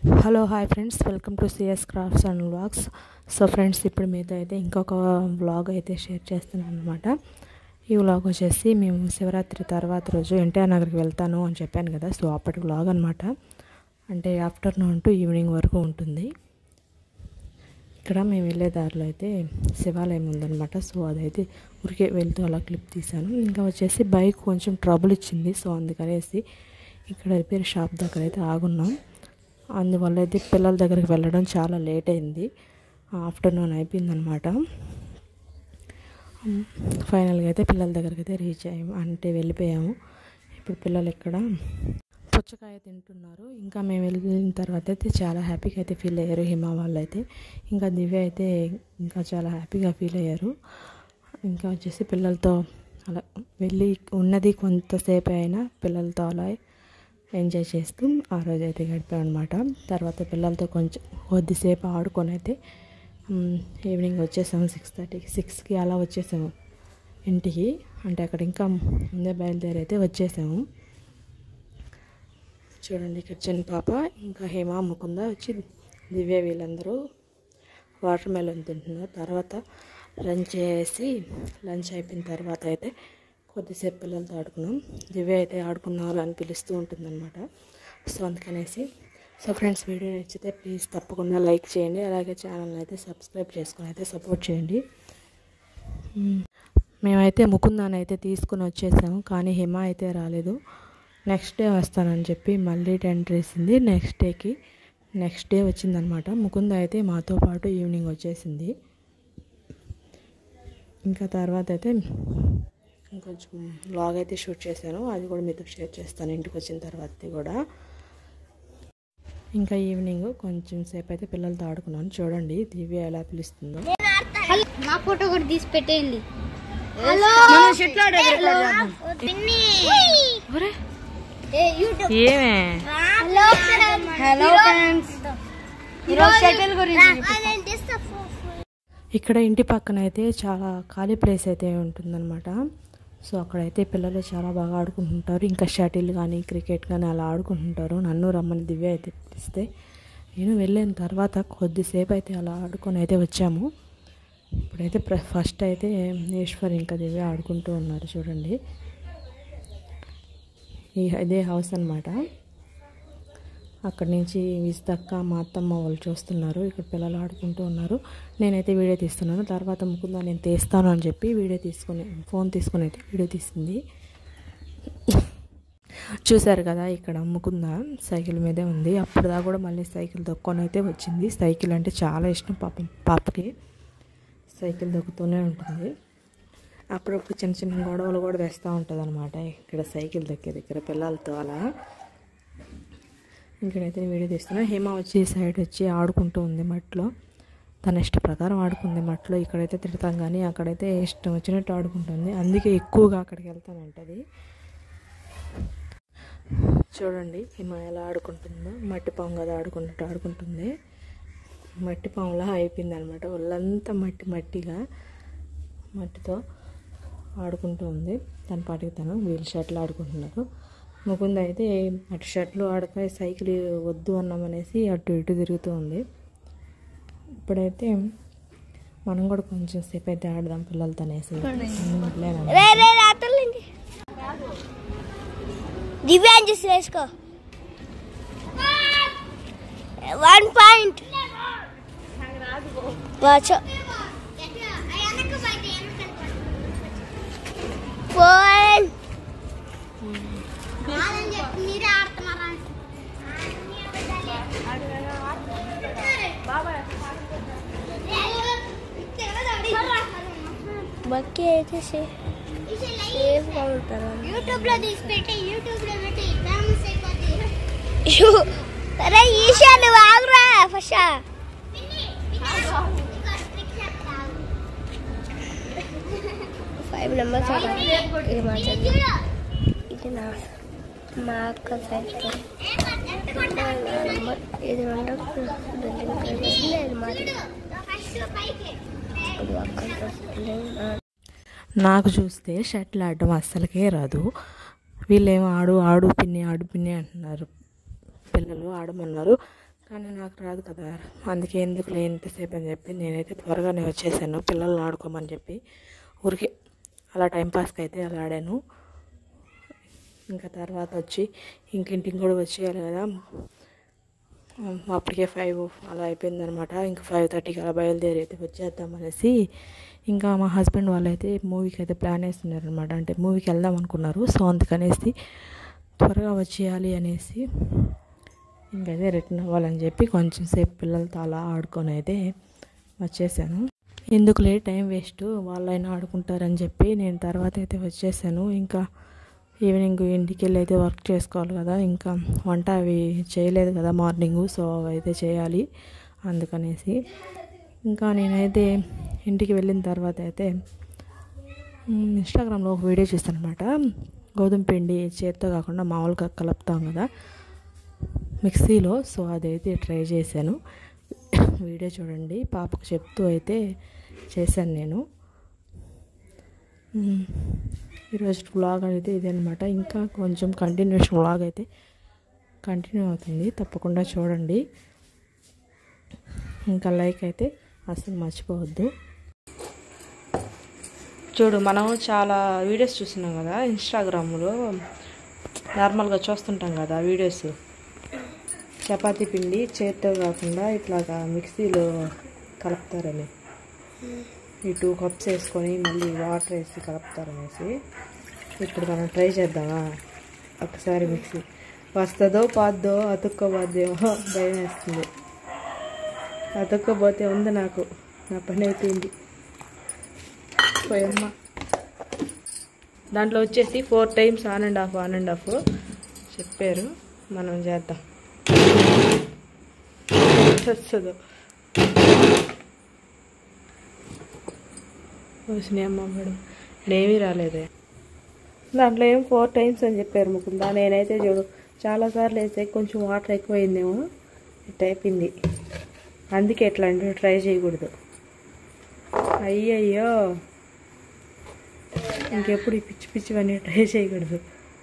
Hello hi friends welcome to CS crafts and vlogs so friends ఇప్పుడు మీతో అయితే ఇంకొక వ్లాగ్ అయితే షేర్ చేస్తున్నాను అనమాట ఈ వ్లాగ్ వచ్చేసి మేము శివరాత్రి తర్వాత రోజు ఎన్టీఆర్ నగర్కి వెళ్తాను అని చెప్పాను కదా సో అప్పటి వ్లాగ్ అనమాట అంటే ఆఫ్టర్నూన్ టు ఈవినింగ్ వరకు ఉంటుంది ఇక్కడ మేము వెళ్ళే దారిలో అయితే శివాలయం ఉందన్నమాట సో అదైతే ఊరికే వెళ్తూ అలా క్లిప్ తీశాను ఇంకా వచ్చేసి బైక్ కొంచెం ట్రబుల్ ఇచ్చింది సో అందుకనేసి ఇక్కడ రిపేర్ షాప్ దగ్గర అయితే ఆగున్నాం అందువల్ల అయితే పిల్లల దగ్గరికి వెళ్ళడం చాలా లేట్ అయింది ఆఫ్టర్నూన్ అయిపోయిందనమాట ఫైనల్గా అయితే పిల్లల దగ్గరికి అయితే రీచ్ అయ్యాము అంటే వెళ్ళిపోయాము ఇప్పుడు పిల్లలు ఇక్కడ పుచ్చకాయ తింటున్నారు ఇంకా మేము వెళ్ళిన తర్వాత అయితే చాలా హ్యాపీగా అయితే ఫీల్ అయ్యారు హిమా వాళ్ళు అయితే ఇంకా దివ్య అయితే ఇంకా చాలా హ్యాపీగా ఫీల్ అయ్యారు ఇంకా వచ్చేసి పిల్లలతో అలా వెళ్ళి ఉన్నది కొంతసేపు అయినా పిల్లలతో అలా ఎంజాయ్ చేస్తూ ఆ రోజు అయితే గడిపాం అనమాట తర్వాత పిల్లలతో కొంచెం కొద్దిసేపు ఆడుకొని అయితే ఈవినింగ్ వచ్చేసాము సిక్స్ థర్టీకి సిక్స్కి అలా వచ్చేసాము ఇంటికి అంటే అక్కడ ఇంకా ముందే బయలుదేరి అయితే వచ్చేసాము చూడండి ఇక్కడ చిన్న పాప ఇంకా హేమ ముకుంద వచ్చి దివ్య వీళ్ళందరూ వాటర్ మెలన్ తింటున్నారు తర్వాత లంచ్ చేసి లంచ్ అయిపోయిన తర్వాత అయితే కొద్దిసేపు పిల్లలతో ఆడుకున్నాం దివ్య అయితే ఆడుకున్నారు అని పిలుస్తూ ఉంటుందన్నమాట సో అందుకనేసి సో ఫ్రెండ్స్ వీడియో నచ్చితే ప్లీజ్ తప్పకుండా లైక్ చేయండి అలాగే ఛానల్ని అయితే సబ్స్క్రైబ్ చేసుకుని అయితే సపోర్ట్ చేయండి మ్మ్. మేమైతే ముకుందాన్ని అయితే తీసుకుని వచ్చేసాము కానీ హిమ అయితే రాలేదు నెక్స్ట్ డే వస్తానని చెప్పి మళ్ళీ టెంట్ వేసింది నెక్స్ట్ డేకి నెక్స్ట్ డే వచ్చిందనమాట ముకుంద అయితే మాతో పాటు ఈవినింగ్ వచ్చేసింది ఇంకా తర్వాత అయితే ఇంకొంచెం వ్లాగ్ అయితే షూట్ చేశాను అది కూడా మీతో షేర్ చేస్తాను ఇంటికి వచ్చిన తర్వాత కూడా ఇంకా ఈవినింగ్ కొంచెం సేపు అయితే పిల్లలతో ఆడుకున్నాను చూడండి దివ్య ఎలా పిలుస్తుందో నా ఫోటో కూడా తీసి పెట్టేయండి మనం షెట్లు ఆడే ఏమే హలో ఫ్రెండ్స్ ఈరోజు షటిల్ గురించి ఇక్కడ ఇంటి పక్కన అయితే చాలా ఖాళీ ప్లేస్ అయితే ఉంటుందన్నమాట సో అక్కడైతే పిల్లలు చాలా బాగా ఆడుకుంటుంటారు ఇంకా షటిల్ కానీ క్రికెట్ కానీ అలా ఆడుకుంటుంటారు నన్ను రమ్మని దివ్య అయితే పిలిస్తే నేను వెళ్ళిన తర్వాత కొద్దిసేపు అయితే అలా ఆడుకొని అయితే వచ్చాము ఇప్పుడైతే ప్ర ఫస్ట్ అయితే ఈశ్వర్ ఇంకా దివ్య ఆడుకుంటూ ఉన్నారు చూడండి ఈ ఇదే హౌస్ అన్నమాట అక్కడి నుంచి విస్తక్క మా అత్తమ్మ వాళ్ళు చూస్తున్నారు ఇక్కడ పిల్లలు ఆడుకుంటూ ఉన్నారు నేనైతే వీడియో తీస్తున్నాను తర్వాత ముకుందా నేను తీస్తాను అని చెప్పి వీడియో తీసుకుని ఫోన్ తీసుకుని అయితే వీడియో తీసింది చూశారు కదా ఇక్కడ ముకుందా సైకిల్ మీదే ఉంది అప్పుడుదా కూడా మళ్ళీ సైకిల్ దొక్కొని అయితే వచ్చింది సైకిల్ అంటే చాలా ఇష్టం పాప పాపకి సైకిల్ దొక్కుతూనే ఉంటుంది అప్పుడప్పుడు చిన్న చిన్న గొడవలు కూడా వేస్తూ ఉంటుంది అనమాట ఇక్కడ సైకిల్ దక్కే దగ్గర పిల్లలతో అలా ఇక్కడైతే నేను వీడియో తీస్తున్నా హేమ వచ్చి సైడ్ వచ్చి ఆడుకుంటూ ఉంది మట్లో తన ఇష్ట ప్రకారం ఆడుకుంది మట్లో ఇక్కడైతే తిడతాం కానీ అక్కడైతే ఇష్టం వచ్చినట్టు ఆడుకుంటుంది అందుకే ఎక్కువగా అక్కడికి వెళ్తానంటది చూడండి హిమ ఎలా ఆడుకుంటుందో మట్టి పాము కదా ఆడుకున్నట్టు ఆడుకుంటుంది మట్టి పాములా అయిపోయింది అనమాట ఒళ్ళంతా మట్టి మట్టిగా మట్టితో ఆడుకుంటూ ఉంది తన పాటికి తను వీళ్ళు షర్ట్లు ఆడుకుంటున్నారు ముకుంద అయితే అటు షర్ట్లు ఆడక సైకిల్ వద్దు అన్నామనేసి అటు ఇటు తిరుగుతూ ఉంది ఇప్పుడైతే మనం కూడా కొంచెం సేపు అయితే ఆడదాం పిల్లలతో అనేసి వదిలేను. రే రే రాత్రులండి దివ్యాంజి వేసుకో వన్ పాయింట్ వాచ్ ఫోన్ బక్కి అయితే సేఫ్గా ఉంటారు యూట్యూబ్ లో తీసి పెట్టి యూట్యూబ్ లో పెట్టి ఫేమస్ అయిపోతుంది అరే ఈషా నువ్వు ఆగురా ఫస్ట్ ఫైవ్ నెంబర్స్ ఇది మా చెల్లి. ఇది నా మా అక్క సైకిల్ నెంబర్ ఇది రెండు బిల్డింగ్ కనిపిస్తుంది ఇది మాది ఇది అక్క బిల్డింగ్ నాకు చూస్తే షటిల్ ఆడడం అస్సలకే రాదు వీళ్ళేమో ఆడు ఆడు పిన్ని ఆడు పిన్ని అంటున్నారు పిల్లలు ఆడమన్నారు కానీ నాకు రాదు కదా అందుకే ఎందుకు ఎంతసేపు అని చెప్పి నేనైతే త్వరగానే వచ్చేసాను పిల్లల్ని ఆడుకోమని చెప్పి ఊరికి అలా టైంపాస్కి అయితే అలా ఆడాను ఇంకా తర్వాత వచ్చి ఇంకింటికి కూడా వచ్చేయాలి కదా ఉమ్, అప్పటికే ఫైవ్ అలా అయిపోయిందనమాట ఇంకా ఫైవ్ థర్టీకి అలా బయలుదేరి అయితే వచ్చేద్దాం అనేసి ఇంకా మా హస్బెండ్ వాళ్ళైతే మూవీకి అయితే ప్లాన్ వేస్తున్నారనమాట అంటే మూవీకి వెళ్దాం అనుకున్నారు సో అందుకనేసి త్వరగా వచ్చేయాలి అనేసి ఇంకైతే రిటర్న్ అవ్వాలని చెప్పి కొంచెం సేపు పిల్లలతో అలా ఆడుకొని అయితే వచ్చేసాను ఎందుకులే టైం వేస్ట్ వాళ్ళైనా ఆడుకుంటారని చెప్పి నేను తర్వాత అయితే వచ్చేసాను ఇంకా ఈవినింగ్ ఇంటికి వెళ్ళి అయితే వర్క్ చేసుకోవాలి కదా ఇంకా వంట అవి చేయలేదు కదా మార్నింగ్ సో అవి అయితే చేయాలి అందుకనేసి ఇంకా నేనైతే ఇంటికి వెళ్ళిన తర్వాత అయితే మ్, ఇన్స్టాగ్రామ్లో ఒక వీడియో చూస్తాను అనమాట గోధుమ పిండి చేత్తో కాకుండా మామూలుగా కలుపుతాం కదా మిక్సీలో సో అదైతే ట్రై చేశాను వీడియో చూడండి పాపకు చెప్తూ అయితే చేశాను నేను మ్, ఈరోజు వ్లాగ్ అయితే ఇదనమాట ఇంకా కొంచెం కంటిన్యూషన్ వ్లాగ్ అయితే కంటిన్యూ అవుతుంది తప్పకుండా చూడండి ఇంకా లైక్ అయితే అసలు మర్చిపోవద్దు చూడు మనం చాలా వీడియోస్ చూస్తున్నాం కదా ఇన్స్టాగ్రామ్లో నార్మల్గా చూస్తుంటాం కదా వీడియోస్ చపాతీ పిండి చేత్తో కాకుండా ఇట్లాగా మిక్సీలో కలుపుతారని ఈ టూ కప్స్ వేసుకొని మళ్ళీ వాటర్ వేసి కలుపుతారనేసి ఇప్పుడు మనం ట్రై చేద్దామా ఒకసారి మిక్సీ వస్తుందో పాద్దో అతుక్కోపోద్దేమో భయం వేస్తుంది అతుక్కోపోతే ఉంది నాకు నా పని అయిపోయింది పోయమ్మ దాంట్లో వచ్చేసి four times on and off on and off చెప్పారు మనం చేద్దాం వస్తుందో వచ్చినాయి అమ్మ మేడం నేమీ రాలేదే దాంట్లో ఏం ఫోర్ టైమ్స్ అని చెప్పారు ముకుందా నేనైతే చూడు చాలాసార్లు వేస్తే కొంచెం వాటర్ ఎక్కువైందేమో ఇట్ అయిపోయింది అందుకే ఇట్లాంటివి ట్రై చేయకూడదు అయ్యయ్యో ఇంకెప్పుడు ఈ పిచ్చి పిచ్చివన్నీ ట్రై చేయకూడదు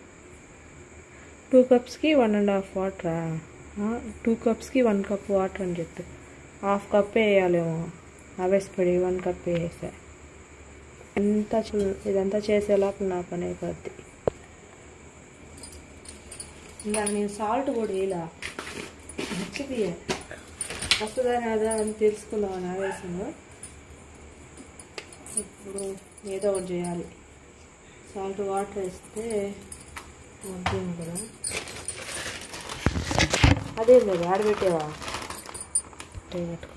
టూ కప్స్కి వన్ అండ్ హాఫ్ వాటరా టూ కప్స్కి వన్ కప్ వాటర్ అని చెప్పి హాఫ్ కప్ వేయాలేమో ఆవేశపడి వన్ కప్ వేసా అంతా చూ- ఇదంతా చేసేలోపు నా పని అయిపోద్ది ఇందాక నేను సాల్ట్ కూడా వేయలా మర్చిపోయా వస్తుందా రాదా అని తెలుసుకుందామని ఆవేశంలో ఇప్పుడు ఏదో ఒకటి చేయాలి సాల్ట్ వాటర్ వేస్తే వద్దేమో కదా అదే లేదు ఆడబెట్టేవా ట్రై పెట్టుకో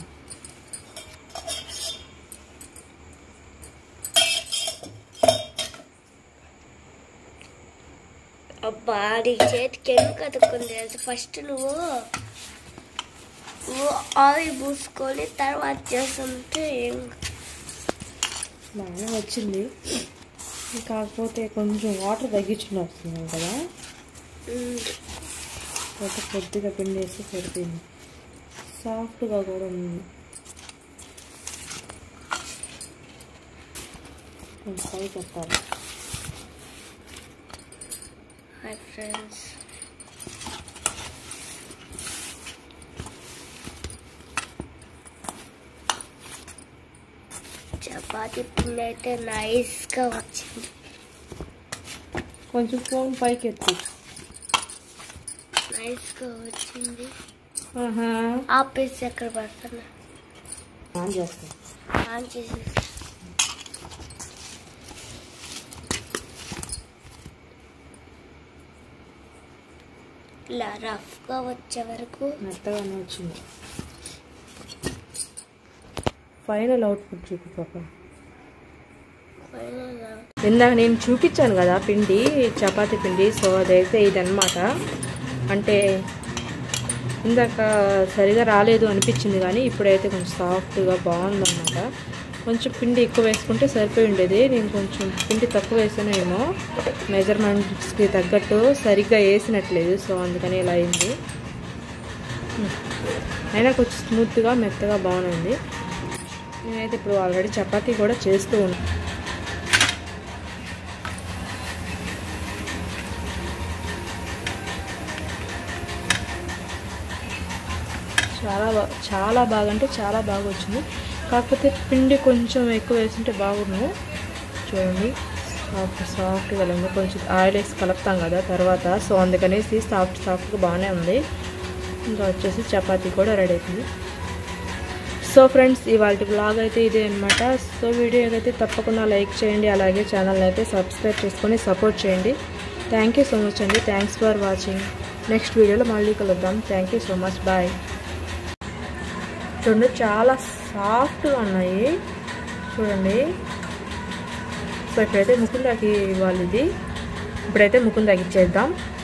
అబ్బా నీ చేతికి ఎందుకు అతుక్కుంది తెలుసా? ఫస్ట్ నువ్వు నువ్వు ఆయిల్ పూసుకొని తర్వాత చేస్తుంటే ఏం బాగానే వచ్చింది కాకపోతే కొంచెం వాటర్ తగ్గించుకుని వస్తున్నాం కదా ఉంది. కొద్ది కొద్దిగా పిండి వేసి సరిపోయింది సాఫ్ట్గా కూడా ఉంది కొంచెం పై పెట్టాలి హాయ్ ఫ్రెండ్స్ చపాతీ పిండి అయితే నైస్గా వచ్చింది కొంచెం ఫోన్ పైకి ఎత్తు నైస్గా వచ్చింది ఆహా. ఆపేసి ఎక్కడ పడుతున్నా ఆన్ చేస్తాను ఆన్ చేసి ఇలా రఫ్గా వచ్చే వరకు మెత్తగానే వచ్చింది ఫైనల్ అవుట్పుట్ చూపి పాప final ఇందాక నేను చూపించాను కదా పిండి చపాతీ పిండి సో అదైతే ఇదన్నమాట అంటే ఇందాక సరిగా రాలేదు అనిపించింది కానీ ఇప్పుడైతే కొంచెం సాఫ్ట్గా బాగుందన్నమాట కొంచెం పిండి ఎక్కువ వేసుకుంటే సరిపోయి ఉండేది నేను కొంచెం పిండి తక్కువ వేసానేమో మెజర్మెంట్స్కి తగ్గట్టు సరిగ్గా వేసినట్లేదు సో అందుకని ఇలా అయింది అయినా కొంచెం స్మూత్గా మెత్తగా బాగుంది నేనైతే ఇప్పుడు ఆల్రెడీ చపాతీ కూడా చేస్తూ ఉన్నాను చాలా బా చాలా బాగా అంటే చాలా బాగా వచ్చింది కాకపోతే పిండి కొంచెం ఎక్కువ వేసుంటే బాగుండు చూడండి సాఫ్ట్ సాఫ్ట్గా ఉంది కొంచెం ఆయిల్ వేసి కలుపుతాం కదా తర్వాత సో అందుకనేసి సాఫ్ట్ సాఫ్ట్గా బాగానే ఉంది ఇంకా వచ్చేసి చపాతీ కూడా రెడీ అవుతుంది సో ఫ్రెండ్స్ ఇవాళ బ్లాగ్ అయితే ఇదే అనమాట సో వీడియో అయితే తప్పకుండా లైక్ చేయండి అలాగే ఛానల్ అయితే సబ్స్క్రైబ్ చేసుకొని సపోర్ట్ చేయండి థ్యాంక్ యూ సో మచ్ అండి థ్యాంక్స్ ఫర్ వాచింగ్ నెక్స్ట్ వీడియోలో మళ్ళీ కలుద్దాం thank you so much bye చూడండి చాలా సాఫ్ట్గా ఉన్నాయి చూడండి సో ఇప్పుడైతే ముకుందాకి ఇవ్వాలి ఇది ఇప్పుడైతే ముకుందాకి ఇచ్చేద్దాం